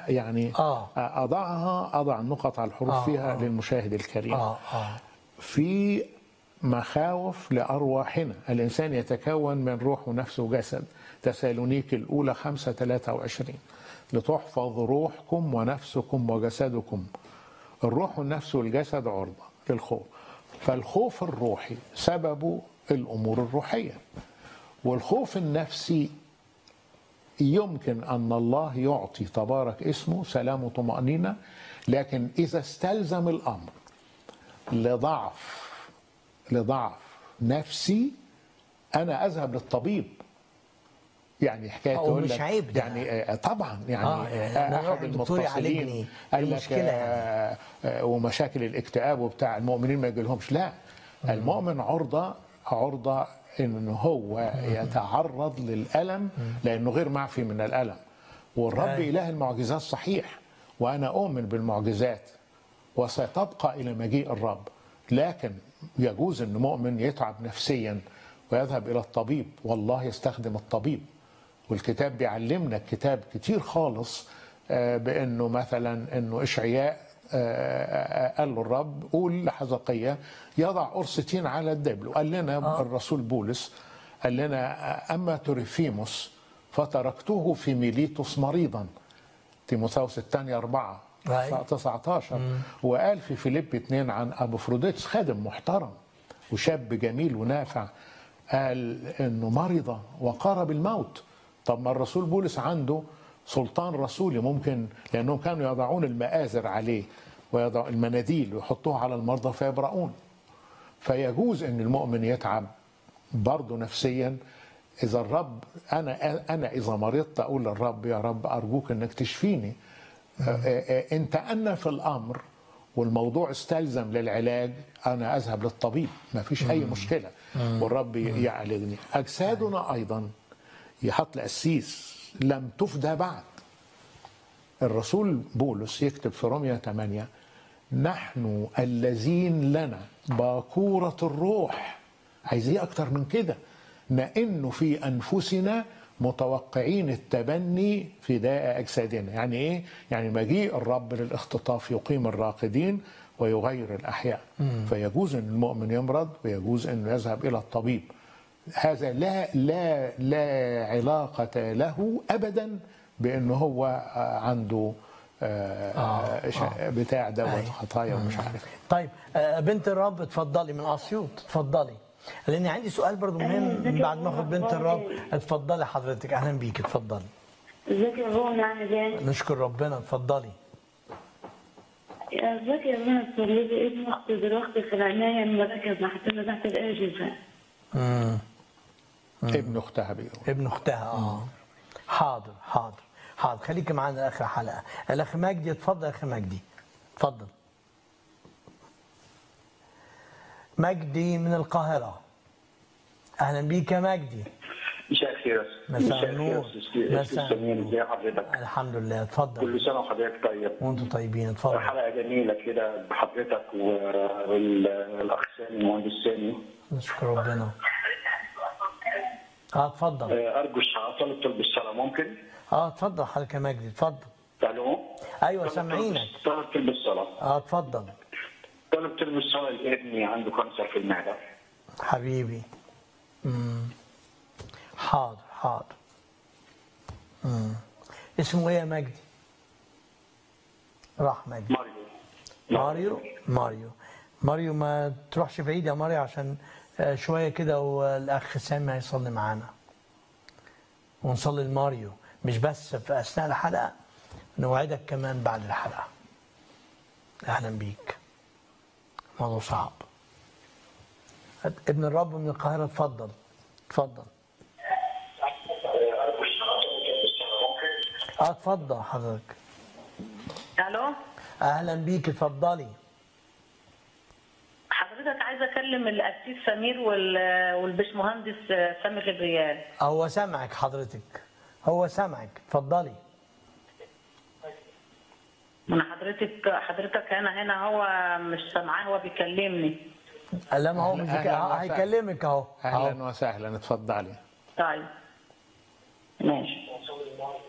يعني آه. اضعها اضع النقط على الحروف آه، فيها آه. للمشاهد الكريم اه اه في مخاوف لأرواحنا الإنسان يتكون من روح ونفس وجسد تسالونيك الأولى 5 23 لتحفظ روحكم ونفسكم وجسدكم الروح والنفس والجسد عرضة للخوف فالخوف الروحي سببه الأمور الروحية والخوف النفسي يمكن أن الله يعطي تبارك اسمه سلام وطمأنينة لكن إذا استلزم الأمر لضعف لضعف نفسي انا اذهب للطبيب يعني حكايه أو تقول مش لك عيب ده. يعني آه، طبعا يعني آه، يعني أنا أروح احد للدكتور يعالجني. المتصلين قال لك المشكلة يعني. آه، آه، ومشاكل الاكتئاب وبتاع المؤمنين ما يجيلهمش لا المؤمن عرضه عرضه ان هو يتعرض للالم لانه غير معفي من الالم والرب أيوة. اله المعجزات صحيح وانا اؤمن بالمعجزات وستبقى الى مجيء الرب لكن يجوز ان مؤمن يتعب نفسيا ويذهب الى الطبيب والله يستخدم الطبيب والكتاب بيعلمنا الكتاب كتير خالص آه، بانه مثلا انه اشعياء آه، آه، قال له الرب قول لحزقية يضع قرصتين على الدبل وقال لنا الرسول بولس قال لنا آه، اما تريفيموس فتركته في ميليتوس مريضا تيموثاوس الثانية أربعة أيوة. 19 وقال في فيليب 2 عن أبوفروديتس خادم محترم وشاب جميل ونافع قال إنه مرض وقارب الموت طب ما الرسول بولس عنده سلطان رسولي ممكن لأنهم كانوا يضعون المآزر عليه ويضع المناديل ويحطوها على المرضى فيبرؤون فيجوز ان المؤمن يتعب برضه نفسيا اذا الرب انا انا اذا مرضت اقول للرب يا رب ارجوك انك تشفيني آه، آه، ان تأنى في الامر والموضوع استلزم للعلاج انا اذهب للطبيب ما فيش اي مشكله والرب يعالجني اجسادنا ايضا يحط القسيس لم تفدى بعد الرسول بولس يكتب في روميا 8 نحن الذين لنا باكورة الروح عايز ايه اكتر من كده نئن في انفسنا متوقعين التبني فداء اجسادنا يعني ايه يعني مجيء الرب للاختطاف يقيم الراقدين ويغير الاحياء فيجوز ان المؤمن يمرض ويجوز انه يذهب الى الطبيب هذا لا لا لا علاقة له أبدا بأنه هو آه، عنده آه، آه، آه بتاع دوت أيوة. خطايا ومش عارف إيه. طيب آه، بنت الرب اتفضلي من اسيوط اتفضلي لان عندي سؤال برضو مهم بعد ما اخد بنت الرب اتفضلي حضرتك اهلا بيك اتفضلي ازيك يا بابا عامل ايه؟ نشكر ربنا اتفضلي ازيك يا بابا تولدي ابن اختي دلوقتي في العناية المركز حاطينه تحت الأجهزة مم. ابن أختها بيقول ابن اختها اه حاضر حاضر حاضر خليك معانا لاخر حلقه الاخ مجدي اتفضل يا اخ مجدي اتفضل مجدي من القاهره اهلا بيك يا مجدي مساء الخير مساء النور. مساء مساء النور ازي حضرتك الحمد لله اتفضل كل سنه وحضرتك طيب وانتم طيبين اتفضل حلقه جميله كده بحضرتك والاخ سامي المهندس سامي نشكر ربنا اه اتفضل آه، ارجو الصلاه طلب طلب الصلاه ممكن؟ اه اتفضل حضرتك يا مجدي اتفضل الو ايوه طلب- سامعينك طلب طلب الصلاه اه اتفضل طلب طلب الصلاه لابني عنده كانسر في المعده حبيبي مم. حاضر حاضر مم. اسمه ايه يا مجدي راح مجدي ماريو ماريو ماريو ماريو ما تروحش بعيد يا ماريو عشان آه، شوية كده والأخ سامي هيصلي معانا ونصلي لماريو مش بس في أثناء الحلقة نوعدك كمان بعد الحلقة أهلا بيك موضوع صعب ابن الرب من القاهرة اتفضل اتفضل اه اتفضل حضرتك الو اهلا بيك اتفضلي حضرتك عايزه اكلم القسيس سمير وال- والبشمهندس سامي غبريال هو سامعك حضرتك هو سامعك اتفضلي من حضرتك حضرتك انا هنا هو مش سامعاه هو بيكلمني لما هو أهلا- مش أهلا وسهلا. هيكلمك اهو أهلا أهو. وسهلا اتفضلي طيب ماشي